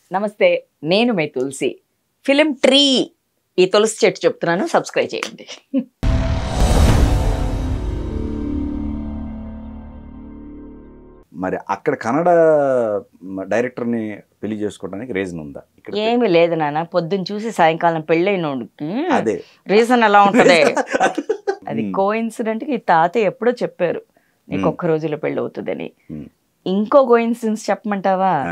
నమస్తే నేను మీ తులసి film tree ఈ తులసి చెట్టు చెప్తున్నాను సబ్స్క్రైబ్ చేయండి మరి అక్కడ కన్నడ డైరెక్టర్ని పెళ్లి చేసుకోవడానికి రీజన్ ఉందా ఇక్కడ ఏమీ లేదు నాన్న పొద్దున్న చూసి సాయంకాలం పెళ్ళైనోడికి అదే రీజన్ ఎలా ఉంటది అది మ్మ్. కో ఇన్సిడెంట్ కి ఈ తాతయ్య ఎప్పుడో చెప్పారు నీకు మ్మ్. ఒక్క రోజులో పెళ్ళి అవుతుందని మ్మ్. ఇంకో కో ఇన్సిడెన్స్ చెప్పమంటావా ఆ,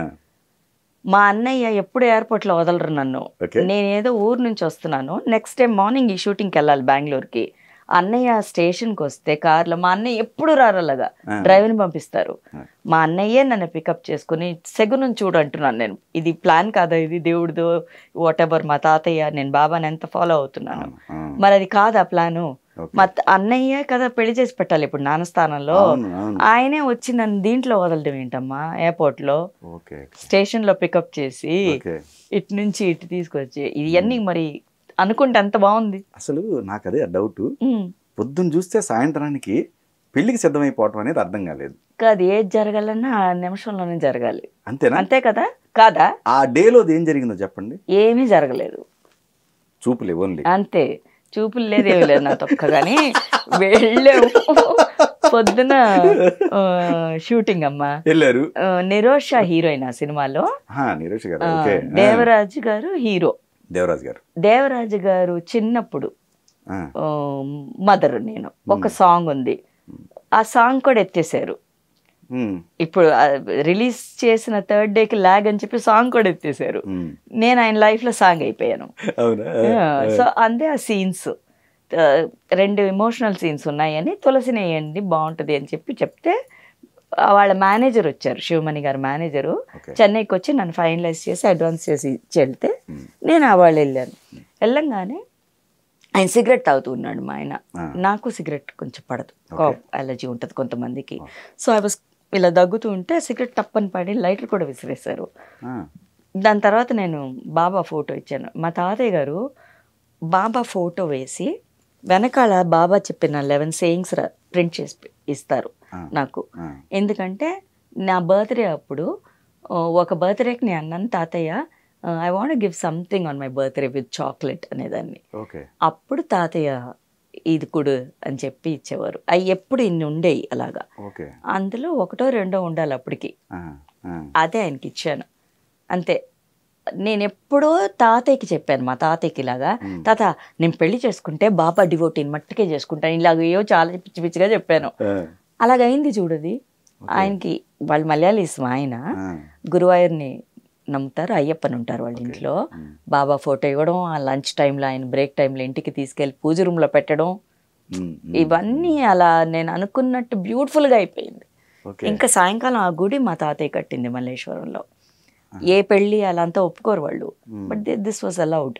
మా అన్నయ్య ఎప్పుడు ఎయిర్పోర్ట్ లో వదలరు నన్ను ఓకే నేను ఏదో ఊరు నుంచి వస్తున్నాను నెక్స్ట్ డే మార్నింగ్ ఈ షూటింగ్కి వెళ్ళాలి బెంగళూరుకి అన్నయ్య స్టేషన్కి వస్తే కార్లో మా అన్నయ్య ఎప్పుడు రారల్లగా ఆ. డ్రైవర్ని పంపిస్తారు ఆ. మా అన్నయ్యే నన్ను పికప్ చేసుకుని సెగును చూడు అంటున్నాను నేను ఇది ప్లాన్ కాదా ఇది దేవుడిదో వాట్ ఎవర్ మా తాతయ్య నేను బాబాని ఎంత ఫాలో అవుతున్నాను ఆ, మరి అది కాదా ప్లాను ఓకే. మా త- అన్నయ్య కదా పెళ్లి చేసి పెట్టాలి ఇప్పుడు నాన్న స్థానంలో అవును, అవును. ఆయనే వచ్చి నన్ను దీంట్లో వదలడం ఏంటమ్మా ఎయిర్పోర్ట్ లో ఓకే స్టేషన్ లో పికప్ చేసి ఓకే ఇటు నుంచి ఇటు తీసుకొచ్చి ఇవన్నీ మరి అనుకుంటే అంత బాగుంది అసలు నాకు అదే డౌట్ ఉమ్. పొద్దున్న చూస్తే సాయంత్రానికి పెళ్లికి సిద్ధమైపోవటం అనేది అర్థం కాలేదు కాదు ఏది జరగాలన్నా ఆ నిమిషంలోనే జరగాలి అంతేనా అంతే కదా కాదా ఆ డేలో ఏం జరిగిందో చెప్పండి ఏమీ జరగలేదు చూపులే ఓన్లీ అంతే చూపులు లేదు ఏమీ లేదు నా తొక్క కానీ వెళ్ళాము పొద్దున ఆ, షూటింగ్ అమ్మా వెళ్ళారు ఆ, నిరోష హీరోయిన్ ఆ సినిమాలో ఆ, నీరజ్ గారు ఆ, ఓకే ఆ, దేవరాజు గారు హీరో దేవరాజ్ గారు దేవరాజు గారు చిన్నప్పుడు ఆ, మదర్ నేను ఒక సాంగ్ ఉంది ఆ సాంగ్ కూడా ఎత్తేసారు ఉమ్, ఇప్పుడు రిలీజ్ చేసిన థర్డ్ డేకి లాగ్ అని చెప్పి సాంగ్ కూడా ఎత్తేసారు ఉమ్. నేను ఆయన లైఫ్ లో సాంగ్ అయిపోయాను అవునా సో అంతే ఆ సీన్స్ రెండు ఎమోషనల్ సీన్స్ ఉన్నాయని తులసిని వేయండి బాగుంటది అని చెప్పి చెప్తే ఆ వాళ్ళ మేనేజర్ వచ్చారు శివమణి గారు మేనేజరు ఓకే చెన్నైకి వచ్చి నన్ను ఫైనలైజ్ చేసి అడ్వాన్స్ చేసి ఇచ్చి వెళ్తే ఉమ్. నేను ఆ వాళ్ళు వెళ్ళాను వెళ్ళంగానే ఆయన సిగరెట్ తాగుతూ ఉన్నాడు మా ఆయన ఆ. నాకు సిగరెట్ కొంచెం పడదు Okay. అలర్జీ ఉంటుంది కొంతమందికి Okay. సో ఐ వాస్ ఇలా దగ్గుతూ ఉంటే సిగరెట్ టప్పని పడి లైటర్ కూడా విసిరేశారు ఆ, దాని తర్వాత నేను బాబా ఫోటో ఇచ్చాను మా తాతయ్య గారు బాబా ఫోటో వేసి వెనకాల బాబా చెప్పిన లెవెన్ సేయింగ్స్ ప్రింట్ చేసి ఇస్తారు ఆ, నాకు ఆ, ఎందుకంటే నా బర్త్డే అప్పుడు ఆ, ఒక బర్త్డేకి నేను అన్నాను తాతయ్య I want give something on my birthday with chocolate అనేదాన్ని ఓకే అప్పుడు తాతయ్య ఇది కుడు అని చెప్పి ఇచ్చేవారు అవి ఎప్పుడు ఇన్ని ఉండేవి అలాగా ఓకే అందులో ఒకటో రెండో ఉండాలి అప్పటికి ఆ, ఆ, అదే ఆయనకి ఇచ్చాను అంతే నేను ఎప్పుడో తాతయ్యకి చెప్పాను మా తాతయ్యకి ఇలాగా మ్మ్. తాత నేను పెళ్లి చేసుకుంటే బాబా డివోటీని మట్టుకే చేసుకుంటాను ఇలాగ ఏవో చాలా పిచ్చి పిచ్చిగా చెప్పాను ఆ, అలాగైంది చూడది ఆయనకి వాళ్ళు మలయాళీస్ ఆయన ఆ, గురువాయూర్ని నమ్ముతారు అయ్యప్పని ఉంటారు వాళ్ళ ఇంట్లో ఉమ్, బాబా ఫోటో ఇవ్వడం ఆ లంచ్ టైంలో ఆయన బ్రేక్ టైంలో ఇంటికి తీసుకెళ్ళి పూజ రూమ్లో పెట్టడం ఉమ్, ఉమ్, ఇవన్నీ అలా నేను అనుకున్నట్టు బ్యూటిఫుల్గా అయిపోయింది ఓకే ఇంకా సాయంకాలం ఆ గుడి మా తాతయ్య కట్టింది మల్లేశ్వరంలో ఏ పెళ్ళి అలా అంతా ఒప్పుకోరు వాళ్ళు Hmm. But this was allowed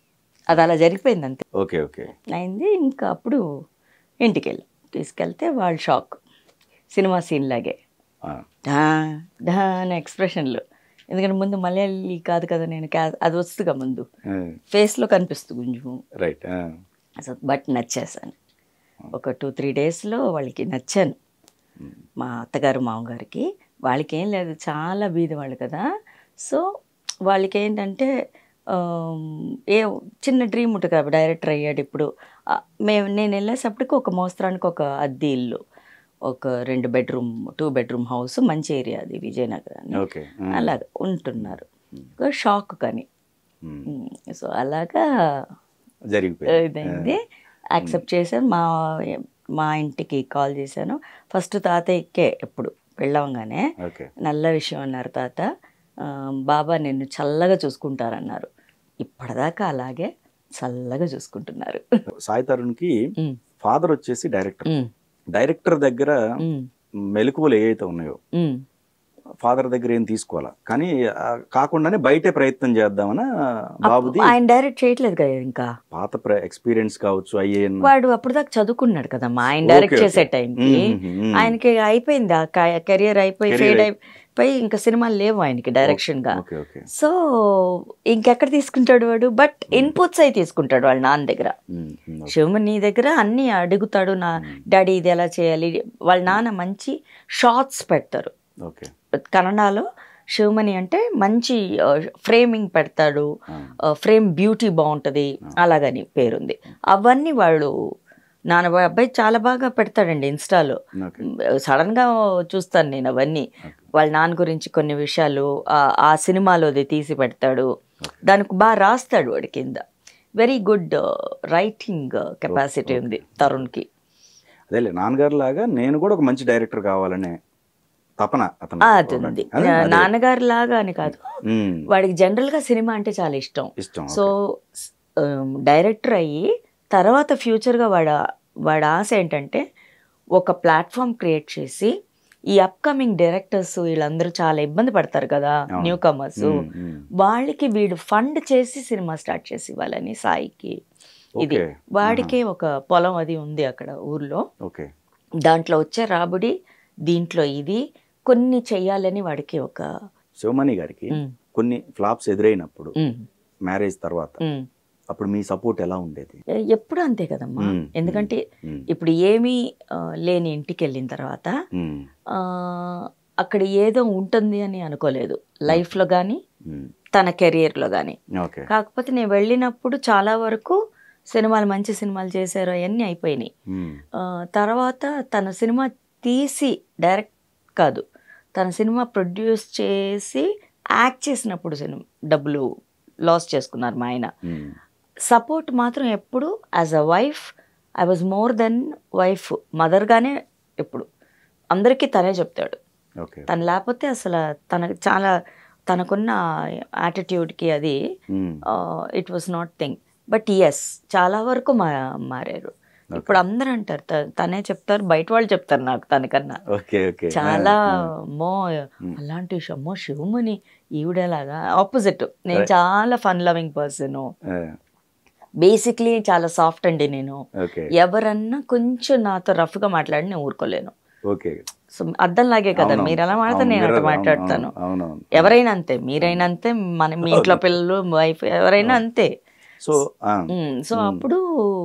అది అలా జరిగిపోయింది అంతే ఓకే ఓకే అయింది ఇంకా అప్పుడు ఇంటికి వెళ్ళి తీసుకెళ్తే వాళ్ళు షాక్ సినిమా సీన్ లాగే ఆ, ఢా ఢా అనే ఎక్స్ప్రెషన్లు ఎందుకంటే ముందు మలయాళీ కాదు కదా నేను క్యా- అది వస్తుందిగా ముందు ఆ, ఫేస్లో కనిపిస్తుంది కొంచెం రైట్ ఆ, సో బట్ నచ్చేసాను ఒక టూ త్రీ డేస్లో వాళ్ళకి నచ్చాను ఉమ్, మా అత్తగారు మామగారికి వాళ్ళకి ఏం లేదు చాలా బీద వాళ్ళు కదా సో వాళ్ళకి ఏంటంటే ఆమ్, ఏ చిన్న డ్రీమ్ ఉంటుంది కదా డైరెక్టర్ అయ్యాడు ఇప్పుడు ఆ, మేము నేను వెళ్ళేసప్పటికి ఒక మోస్తరానికి ఒక అద్దె ఇల్లు ఒక రెండు బెడ్రూమ్ టూ బెడ్రూమ్ హౌస్ మంచి ఏరియా అది విజయనగరాన్ని ఓకే ఆ, అలాగ ఉంటున్నారు షాక్ కానీ ఉమ్, సో అలాగా జరిగిపోయింది ఇదైంది యాక్సెప్ట్ చేశాను మా మా ఇంటికి కాల్ చేశాను ఫస్ట్ తాతయ్యకే ఎప్పుడు వెళ్ళవంగానే ఓకే నల్ల విషయం అన్నారు తాత ఆ, బాబా నిన్ను చల్లగా చూసుకుంటారన్నారు ఇప్పటిదాకా అలాగే చల్లగా చూసుకుంటున్నారు సాయి తరుణ్కి ఉమ్, ఫాదర్ వచ్చేసి డైరెక్టర్ ఉమ్, డైరెక్టర్ దగ్గర ఉమ్, మెలకువలు ఏవైతే ఉన్నాయో ఉమ్. ఫాదర్ దగ్గర ఏం తీసుకోవాలా కానీ ఆ, కాకుండానే బయటే ప్రయత్నం చేద్దామని బాబుది ఆయన డైరెక్ట్ చేయట్లేదు కదా ఇంకా పాత ఎక్స్పీరియన్స్ కావచ్చు అయ్యే వాడు అప్పుడు దాకా చదువుకున్నాడు కదా మా ఆయన ఓకే, డైరెక్ట్ ఓకే. చేసే టైంకి ఆయనకి అయిపోయింది ఆ కెరియర్ అయిపోయి Career ఫేడ్ అయి- అయిపోయి ఇంకా సినిమాలు లేవు ఆయనకి డైరెక్షన్ గా ఓకే ఓకే సో ఇంకెక్కడ తీసుకుంటాడు వాడు బట్ ఇన్పుట్స్ అయి తీసుకుంటాడు వాళ్ళ నాన్న దగ్గర ఉమ్, ఉమ్, ఓకే. శివమణి నీ దగ్గర అన్ని అడుగుతాడు నా డాడీ ఇది ఎలా చేయాలి వాళ్ళ నాన్న మంచి షార్ట్స్ పెడతారు ఓకే కన్నడలో శివమణి అంటే మంచి ఫ్రేమింగ్ పెడతాడు ఆ, ఫ్రేమ్ బ్యూటీ బాగుంటుంది అలాగని పేరుంది అవన్నీ వాళ్ళు నాన్న అబ్బాయి చాలా బాగా పెడతాడండి ఇన్స్టాలో ఓకే సడన్ గా చూస్తాను నేను అవన్నీ వాళ్ళ నాన్న గురించి కొన్ని విషయాలు ఆ- ఆ సినిమాలోది తీసి పెడతాడు దానికి బాగా రాస్తాడు వాడి కింద వెరీ గుడ్ రైటింగ్ కెపాసిటీ ఉంది తరుణ్కి అదేలే నాన్నగారు లాగా నేను కూడా ఒక మంచి డైరెక్టర్ కావాలనే తపన అతను ఆ, అది ఉంది అదే, అదే. నాన్నగారు లాగా అని కాదు ఉమ్, వాడికి జనరల్ గా సినిమా అంటే చాలా ఇష్టం ఇష్టం సో డైరెక్టర్ అయ్యి తర్వాత ఫ్యూచర్గా వాడ వాడి ఆశ ఏంటంటే ఒక ప్లాట్ఫామ్ క్రియేట్ చేసి ఈ అప్కమింగ్ డైరెక్టర్స్ వీళ్ళందరూ చాలా ఇబ్బంది పడతారు కదా అవును. న్యూ కమర్స్ ఉమ్, ఉమ్. వాళ్ళకి వీడు ఫండ్ చేసి సినిమా స్టార్ట్ చేసి ఇవ్వాలని సాయికి ఇది ఓకే వాడికే ఒక పొలం అది ఉంది అక్కడ ఊర్లో ఓకే దాంట్లో వచ్చే రాబడి దీంట్లో ఇది కొన్ని చెయ్యాలని వాడికి ఒక శివమణి గారికి ఉమ్, కొన్ని ఫ్లాప్స్ ఎదురైనప్పుడు ఉమ్, మ్యారేజ్ తర్వాత ఉమ్. అప్పుడు మీ సపోర్ట్ ఎలా ఉండేది ఎ- ఎప్పుడు అంతే కదమ్మా ఉమ్, ఎందుకంటే ఉమ్, ఇప్పుడు ఏమీ ఆ, లేని ఇంటికి వెళ్ళిన తర్వాత ఉమ్, ఆ, అక్కడ ఏదో ఉంటుంది అని అనుకోలేదు లైఫ్లో కానీ ఉమ్, తన కెరియర్లో కానీ ఓకే కాకపోతే నేను వెళ్ళినప్పుడు చాలా వరకు సినిమాలు మంచి సినిమాలు చేశారు అవన్నీ అయిపోయినాయి ఉమ్, ఆ, తర్వాత తన సినిమా తీసి డైరెక్ట్ కాదు తన సినిమా ప్రొడ్యూస్ చేసి యాక్ట్ చేసినప్పుడు సినిమా డబ్బులు లాస్ చేసుకున్నారు మా ఆయన ఉమ్, సపోర్ట్ మాత్రం ఎప్పుడు as a wife I was more than wife మదర్గానే ఎప్పుడు అందరికీ తనే చెప్తాడు ఓకే తను లేకపోతే అసలు తనకు చాలా తనకున్న యాటిట్యూడ్కి అది um, it was not thing but yes చాలా వరకు మా మారారు ఇప్పుడు అందరూ అంటారు త- తనే చెప్తారు బయట వాళ్ళు చెప్తారు నాకు తనకన్నా ఓకే ఓకే చాలా మో అలాంటి విషయం అమ్మో శివముని ఈవిడేలాగా ఆపోజిట్ నేను చాలా ఫన్ లవింగ్ పర్సన్ ఆ, బేసిక్లీ చాలా సాఫ్ట్ అండి నేను ఓకే ఎవరన్నా కొంచెం నాతో రఫ్ గా మాట్లాడి నేను ఊరుకోలేను ఓకే సో అర్థం లాగే కదా అవునవును. మీరు ఎలా మాట్లాడితే అవును, నేను mirror, అట్లా అవును, మాట్లాడతాను అవును, అవునవును ఎవరైనా అంతే మీరైనా అంతే మన మీ ఇంట్లో పిల్లలు వైఫ్ ఎవరైనా అంతే సో ఆ, సో అప్పుడు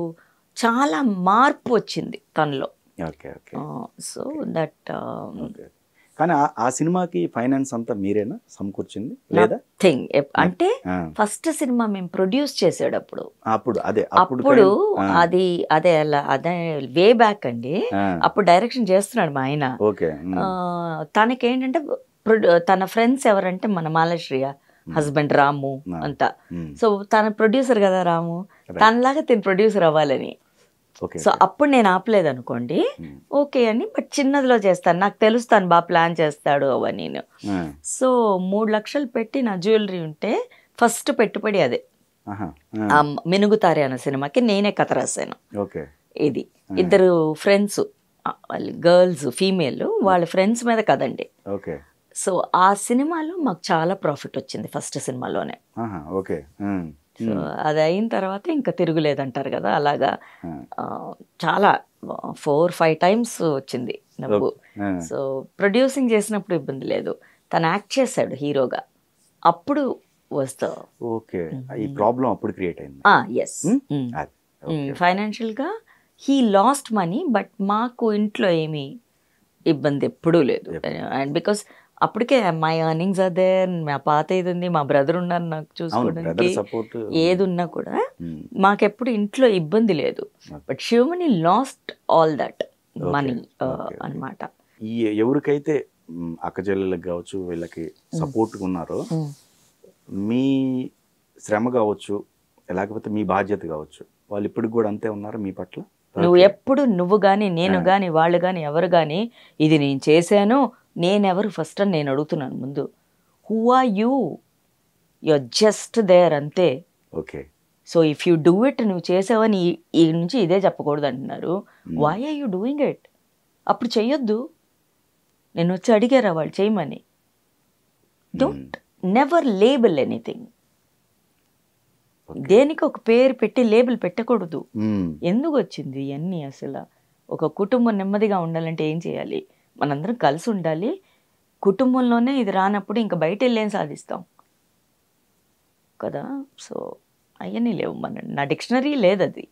చాలా మార్పు వచ్చింది తనలో okay okay so that okay కానీ ఆ- ఆ సినిమాకి ఫైనాన్స్ అంతా మీరేనా సమకూర్చింది లేదా థింగ్ అంటే ఆ, ఫస్ట్ సినిమా మేము ప్రొడ్యూస్ చేసేటప్పుడు అప్పుడు అదే అప్పుడు అప్పుడు ఆ, అది అదే అలా అదే వే బ్యాక్ అండి ఆ, అప్పుడు డైరెక్షన్ చేస్తున్నాడు మా ఆయన ఓకే ఉమ్, ఆ, తనకేంటంటే ప్రొడ్యూ- తన ఫ్రెండ్స్ ఎవరంటే మన మాలశ్రీయ హస్బెండ్ రాము అంతా ఉమ్, సో తన ప్రొడ్యూసర్ కదా రాము తనలాగా తిని ప్రొడ్యూసర్ అవ్వాలని ఓకే సో అప్పుడు నేను ఆపలేదు అనుకోండి ఉమ్, ఓకే అని బట్ చిన్నదిలో చేస్తాను నాకు తెలుస్తాను బాగా ప్లాన్ చేస్తాడు అవన్నీ ఆ, సో మూడు లక్షలు పెట్టి నా జ్యువెలరీ ఉంటే ఫస్ట్ పెట్టుబడి అదే ఆహా, ఆ, ఆ మినుగుతారే అన్న సినిమాకి నేనే కథ రాశాను ఓకే ఇది ఇద్దరు ఫ్రెండ్స్ వాళ్ళు గర్ల్స్ ఫీమేల్ వాళ్ళ ఫ్రెండ్స్ మీద కదండి ఓకే సో ఆ సినిమాలో మాకు చాలా ప్రాఫిట్ వచ్చింది ఫస్ట్ సినిమాలోనే ఆహా, ఓకే ఉమ్, సో అది అయిన తర్వాత ఇంకా తిరుగులేదంటారు కదా అలాగా ఆ, ఆ, చాలా ఫోర్ ఫైవ్ టైమ్స్ వచ్చింది డబ్బు ఆ, సో ప్రొడ్యూసింగ్ చేసినప్పుడు ఇబ్బంది లేదు తను యాక్ట్ చేశాడు హీరోగా అప్పుడు వస్తా ఓకే ఈ ప్రాబ్లం అప్పుడు క్రియేట్ అయింది ఎస్ అది ఫైనాన్షియల్గా హీ లాస్ట్ మనీ బట్ మాకు ఇంట్లో ఏమీ ఇబ్బంది ఎప్పుడూ లేదు అండ్ బికాస్ అప్పటికే మై ఎర్నింగ్స్ అదే మా పాత ఇది ఉంది మా బ్రదర్ ఉన్నారు నాకు అవును చూసుకోవడానికి బ్రదర్ సపోర్ట్ ఏది ఉన్నా కూడా మాకెప్పుడు ఇంట్లో ఇబ్బంది లేదు but Sivamani lost all that money అన్నమాట ఈ ఎవరికైతే మ్, అక్క చెల్లెళ్ళకి కావచ్చు వీళ్ళకి సపోర్ట్ ఉన్నారో మీ శ్రమ కావచ్చు లేకపోతే మీ బాధ్యత కావచ్చు వాళ్ళు ఇప్పటికి కూడా అంతే ఉన్నారు మీ పట్ల నువ్వు ఎప్పుడు నువ్వు కానీ నేను కానీ వాళ్ళు కానీ ఎవరు కానీ ఇది నేను చేశాను నేనెవరు ఫస్ట్ అని నేను అడుగుతున్నాను ముందు who are you you just there అంతే okay so if you do it నువ్వు చేసావని ఈ- ఈ నుంచి ఇదే చెప్పకూడదు అంటున్నారు why are you doing it అప్పుడు చెయ్యొద్దు నేను వచ్చి అడిగారా వాళ్ళు చేయమని డోంట్ నెవర్ లేబుల్ ఎనీథింగ్ దేనికి ఒక పేరు పెట్టి లేబుల్ పెట్టకూడదు మ్, ఎందుకు వచ్చింది ఇవన్నీ అసలు ఒక కుటుంబం నెమ్మదిగా ఉండాలంటే ఏం చేయాలి మనందరం కలిసి ఉండాలి కుటుంబంలోనే ఇది రానప్పుడు ఇంకా బయట వెళ్ళేం సాధిస్తాం కదా సో అవన్నీ లేవు మన నా డిక్షనరీ లేదు అది